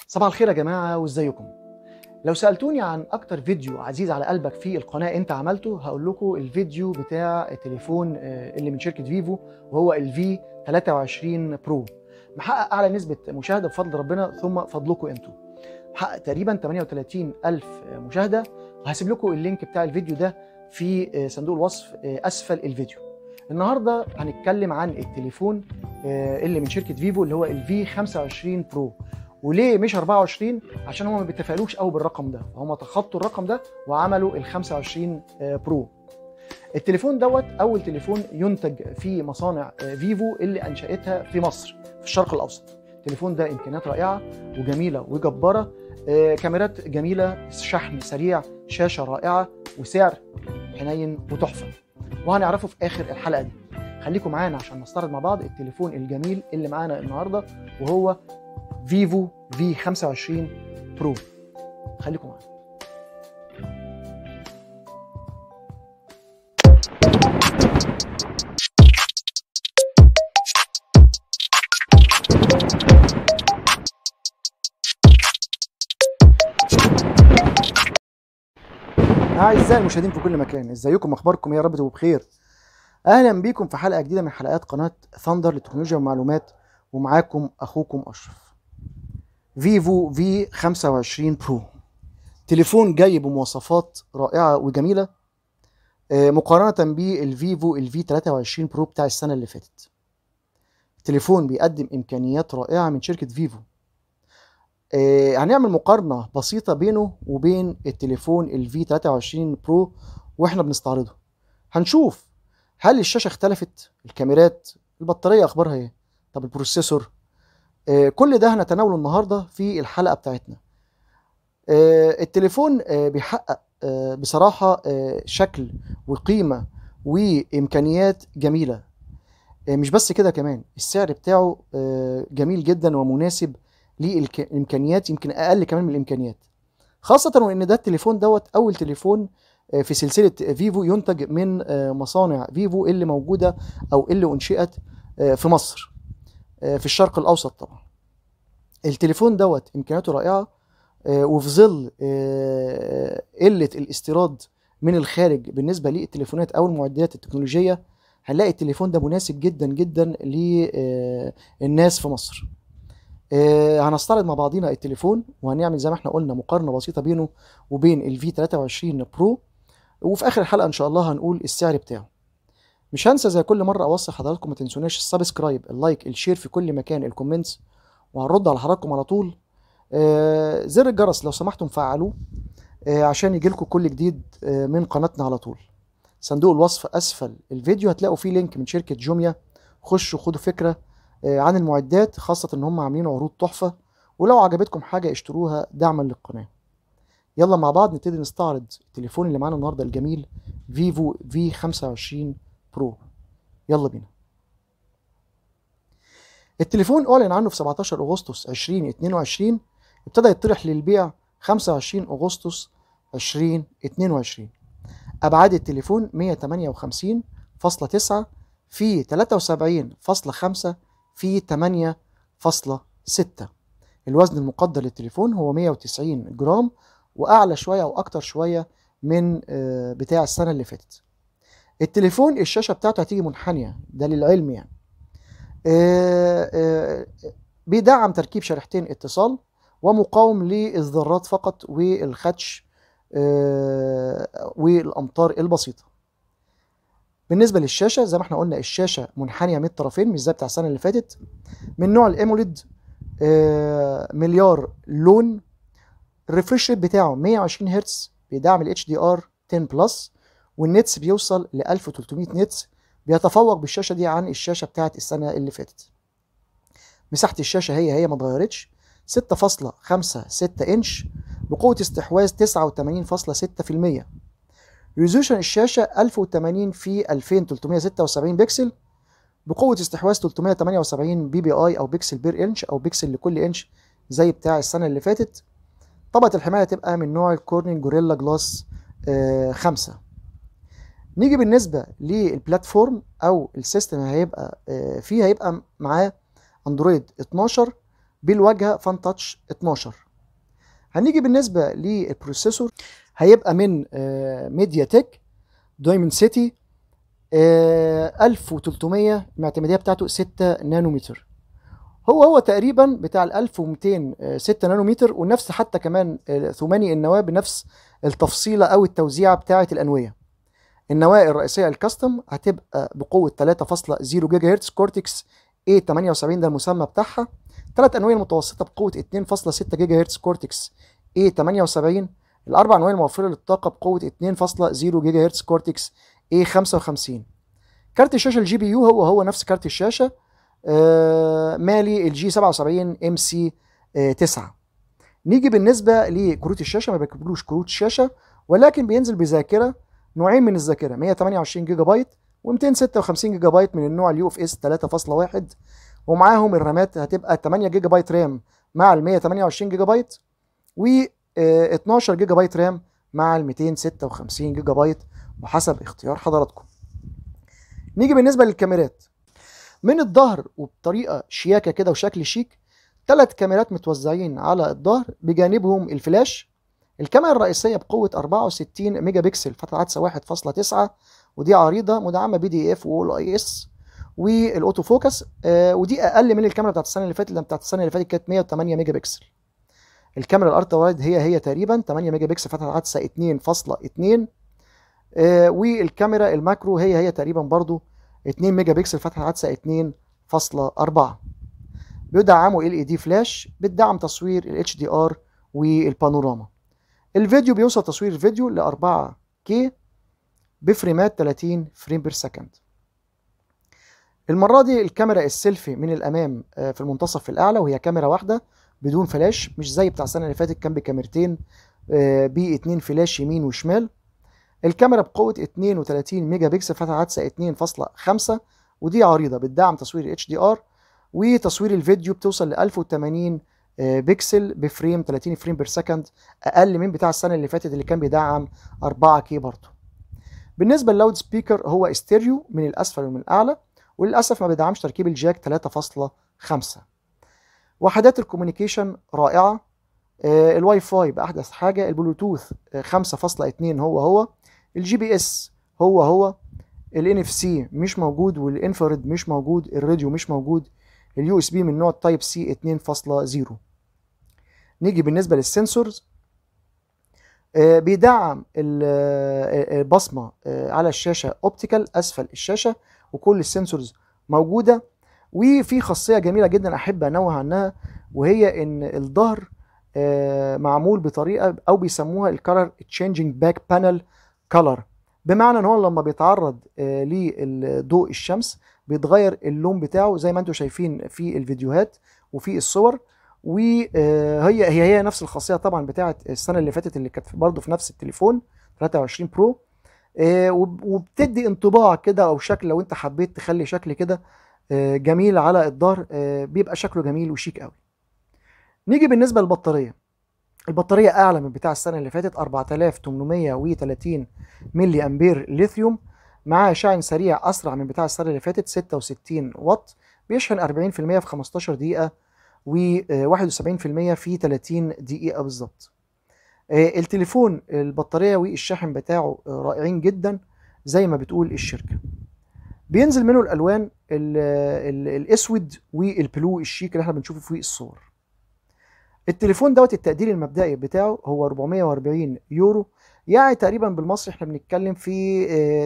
صباح الخير يا جماعة وازيكم لو سألتوني عن أكتر فيديو عزيز على قلبك في القناة أنت عملته هقول لكم الفيديو بتاع التليفون آه، اللي من شركة فيفو وهو الفي 23 برو محقق أعلى نسبة مشاهدة بفضل ربنا ثم فضلكم أنتوا محقق تقريبا 38 ألف مشاهدة وهسيب لكم اللينك بتاع الفيديو ده في آه، صندوق الوصف آه، أسفل الفيديو النهارده هنتكلم عن التليفون آه، اللي من شركه فيفو اللي هو الفي 25 برو وليه مش 24 عشان هم ما بيتفائلوش قوي بالرقم ده هم تخطوا الرقم ده وعملوا ال 25 آه، برو التليفون دوت اول تليفون ينتج في مصانع آه، فيفو اللي انشاتها في مصر في الشرق الاوسط التليفون ده امكانيات رائعه وجميله وجباره آه، كاميرات جميله شحن سريع شاشه رائعه وسعر حنين وتحفه وهنعرفه في اخر الحلقه دي خليكم معانا عشان نستعرض مع بعض التليفون الجميل اللي معانا النهارده وهو فيفو في 25 برو خليكم معانا أعزائي المشاهدين في كل مكان ازيكم اخباركم يا رب تبقوا بخير اهلا بيكم في حلقه جديده من حلقات قناه ثاندر للتكنولوجيا والمعلومات ومعاكم اخوكم اشرف فيفو في 25 برو تليفون جاي بمواصفات رائعه وجميله آه، مقارنه بالفيفو الفي 23 برو بتاع السنه اللي فاتت التليفون بيقدم امكانيات رائعه من شركه فيفو آه، هنعمل مقارنه بسيطه بينه وبين التليفون الفي 23 برو واحنا بنستعرضه هنشوف هل الشاشه اختلفت الكاميرات البطاريه اخبارها ايه طب البروسيسور آه، كل ده هنتناوله النهارده في الحلقه بتاعتنا آه، التليفون آه، بيحقق آه، بصراحه آه، شكل وقيمه وامكانيات جميله آه، مش بس كده كمان السعر بتاعه آه، جميل جدا ومناسب للامكانيات يمكن اقل كمان من الامكانيات خاصه وان ده التليفون دوت اول تليفون آه، في سلسله فيفو ينتج من آه، مصانع فيفو اللي موجوده او اللي انشئت آه، في مصر آه، في الشرق الاوسط طبعا التليفون دوت امكانياته رائعه آه، وفي ظل آه، قله الاستيراد من الخارج بالنسبه للتليفونات او المعدات التكنولوجيه هنلاقي التليفون ده مناسب جدا جدا للناس في مصر آه، هنستعرض مع بعضينا التليفون وهنعمل زي ما احنا قلنا مقارنه بسيطه بينه وبين الفي 23 برو وفي اخر الحلقه ان شاء الله هنقول السعر بتاعه مش هنسى زي كل مره اوصي حضراتكم ما تنسوناش السبسكرايب اللايك الشير في كل مكان الكومنتس وهنرد على حضراتكم على طول آه، زر الجرس لو سمحتم فعلوه آه، عشان يجيلكم كل جديد آه، من قناتنا على طول صندوق الوصف اسفل الفيديو هتلاقوا فيه لينك من شركه جوميا خشوا خدوا فكره آه، عن المعدات خاصه ان هم عاملين عروض تحفه ولو عجبتكم حاجه اشتروها دعما للقناه يلا مع بعض نبتدي نستعرض التليفون اللي معانا النهارده الجميل فيفو في 25 برو يلا بينا التليفون اعلن عنه في 17 اغسطس 2022 ابتدى يطرح للبيع 25 اغسطس 2022 ابعاد التليفون 158.9 في 73.5 في 8.6 الوزن المقدر للتليفون هو 190 جرام واعلى شويه او اكتر شويه من آه، بتاع السنه اللي فاتت التليفون الشاشه بتاعته هتيجي منحنيه ده للعلم يعني آه، آه، بيدعم تركيب شريحتين اتصال ومقاوم للذرات فقط والخدش آه، والامطار البسيطه بالنسبه للشاشه زي ما احنا قلنا الشاشه منحنيه من الطرفين مش زي بتاع السنه اللي فاتت من نوع الاموليد آه، مليار لون الريفرش ريت بتاعه 120 هرتز بيدعم الاتش دي ار 10 بلس والنتس بيوصل ل 1300 نتس بيتفوق بالشاشه دي عن الشاشه بتاعت السنه اللي فاتت مساحه الشاشه هي هي ما اتغيرتش 6.56 انش بقوه استحواذ 89.6% ريزولوشن الشاشه 1080 في 2376 بكسل بقوه استحواذ 378 بي بي اي او بكسل بير انش او بكسل لكل انش زي بتاع السنه اللي فاتت طبقه الحمايه تبقى من نوع الكورنينج جوريلا جلاس 5 نيجي بالنسبه للبلاتفورم او السيستم هيبقى آه، فيه هيبقى معاه اندرويد 12 بالواجهه فان تاتش 12 هنيجي بالنسبه للبروسيسور هيبقى من ميديا تك دايموند سيتي 1300 المعتمديه بتاعته 6 نانومتر هو هو تقريبا بتاع ال 1200 6 نانومتر ونفس حتى كمان ثماني النواه بنفس التفصيله او التوزيعه بتاعه الانويه النواه الرئيسيه الكاستم هتبقى بقوه 3.0 جيجا هرتز كورتكس A78 ده المسمى بتاعها ثلاث انويه المتوسطه بقوه 2.6 جيجا هرتز كورتكس A78 الاربع انواع الموفره للطاقه بقوه 2.0 جيجا هرتز كورتكس A55 كارت الشاشه الجي بي يو هو هو نفس كارت الشاشه آه مالي الجي 77 ام سي 9 نيجي بالنسبه لكروت الشاشه ما بيركبلوش كروت الشاشه ولكن بينزل بذاكره نوعين من الذاكره 128 جيجا بايت و256 جيجا بايت من النوع اليو اف اس 3.1 ومعاهم الرامات هتبقى 8 جيجا بايت رام مع ال 128 جيجا بايت و 12 جيجا بايت رام مع ال 256 جيجا بايت وحسب اختيار حضراتكم نيجي بالنسبه للكاميرات من الظهر وبطريقه شياكه كده وشكل شيك ثلاث كاميرات متوزعين على الظهر بجانبهم الفلاش الكاميرا الرئيسيه بقوه 64 ميجا بكسل فتحه عدسه 1.9 ودي عريضه مدعمه بي دي اف واول اي اس والاوتو فوكس آه ودي اقل من الكاميرا بتاعت السنه اللي فاتت لان بتاعت السنه اللي فاتت كانت 108 ميجا بكسل الكاميرا الالترا وايد هي هي تقريبا 8 ميجا بكسل فتحه عدسه 2.2 آه والكاميرا الماكرو هي هي تقريبا برضو 2 ميجا بكسل فتحه عدسه 2.4 بيدعموا ال اي دي فلاش بتدعم تصوير الاتش دي ار والبانوراما الفيديو بيوصل تصوير الفيديو ل 4 كي بفريمات 30 فريم بير سكند المرة دي الكاميرا السيلفي من الأمام في المنتصف الأعلى وهي كاميرا واحدة بدون فلاش مش زي بتاع السنة اللي فاتت كان بكاميرتين باتنين فلاش يمين وشمال الكاميرا بقوة 32 ميجا بكسل فتحة عدسة 2.5 ودي عريضة بتدعم تصوير اتش دي ار وتصوير الفيديو بتوصل ل 1080 بكسل بفريم 30 فريم بير سكند اقل من بتاع السنه اللي فاتت اللي كان بيدعم 4 كي برضه بالنسبه للاود سبيكر هو استيريو من الاسفل ومن الاعلى وللاسف ما بيدعمش تركيب الجاك 3.5 وحدات الكوميونيكيشن رائعه آه الواي فاي باحدث حاجه البلوتوث آه 5.2 هو هو الجي بي اس هو هو الان اف سي مش موجود والانفراد مش موجود الراديو مش موجود اليو اس بي من نوع تايب سي 2.0 نيجي بالنسبه للسنسورز آه بيدعم البصمه على الشاشه اوبتيكال اسفل الشاشه وكل السنسورز موجوده وفي خاصيه جميله جدا احب انوه عنها وهي ان الظهر معمول بطريقه او بيسموها الكالر تشينجينج باك بانل كلر بمعنى ان هو لما بيتعرض لضوء الشمس بيتغير اللون بتاعه زي ما انتم شايفين في الفيديوهات وفي الصور وهي هي هي نفس الخاصيه طبعا بتاعه السنه اللي فاتت اللي كانت برضه في نفس التليفون 23 برو وبتدي انطباع كده او شكل لو انت حبيت تخلي شكل كده جميل على الظهر بيبقى شكله جميل وشيك قوي نيجي بالنسبه للبطاريه البطاريه اعلى من بتاع السنه اللي فاتت 4830 ملي امبير ليثيوم مع شحن سريع اسرع من بتاع السنه اللي فاتت 66 واط بيشحن 40% في 15 دقيقه و71% في 30 دقيقه بالظبط التليفون البطاريه والشاحن بتاعه رائعين جدا زي ما بتقول الشركه بينزل منه الالوان ال ال الاسود والبلو الشيك اللي احنا بنشوفه في الصور التليفون دوت التقدير المبدئي بتاعه هو 440 يورو يعني تقريبا بالمصري احنا بنتكلم في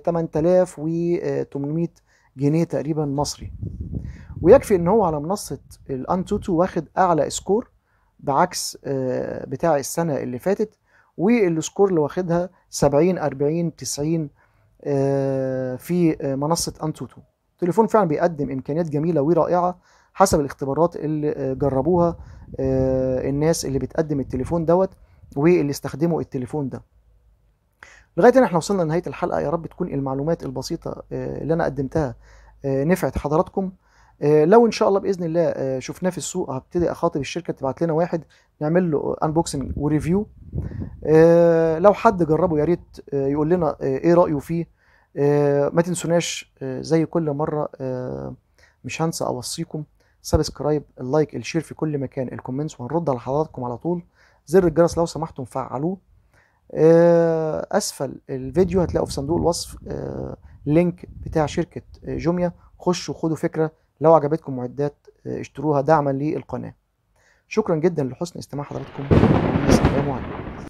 8800 جنيه تقريبا مصري ويكفي ان هو على منصه الانتوتو واخد اعلى سكور بعكس بتاع السنه اللي فاتت والسكور اللي واخدها 70 40 90 في منصه انتوتو التليفون فعلا بيقدم امكانيات جميله ورائعه حسب الاختبارات اللي جربوها الناس اللي بتقدم التليفون دوت واللي استخدموا التليفون ده لغايه هنا احنا وصلنا لنهايه الحلقه يا رب تكون المعلومات البسيطه اللي انا قدمتها نفعت حضراتكم لو ان شاء الله باذن الله شفناه في السوق هبتدي اخاطب الشركه تبعت لنا واحد نعمل له انبوكسنج وريفيو لو حد جربه يا ريت يقول لنا ايه رايه فيه ما تنسوناش زي كل مره مش هنسى اوصيكم سبسكرايب اللايك الشير في كل مكان الكومنتس وهنرد على حضراتكم على طول زر الجرس لو سمحتم فعلوه آه، اسفل الفيديو هتلاقوا في صندوق الوصف آه، لينك بتاع شركة آه، جوميا خشوا خدوا فكرة لو عجبتكم معدات آه، اشتروها دعما للقناة شكرا جدا لحسن استماع حضراتكم السلام عليكم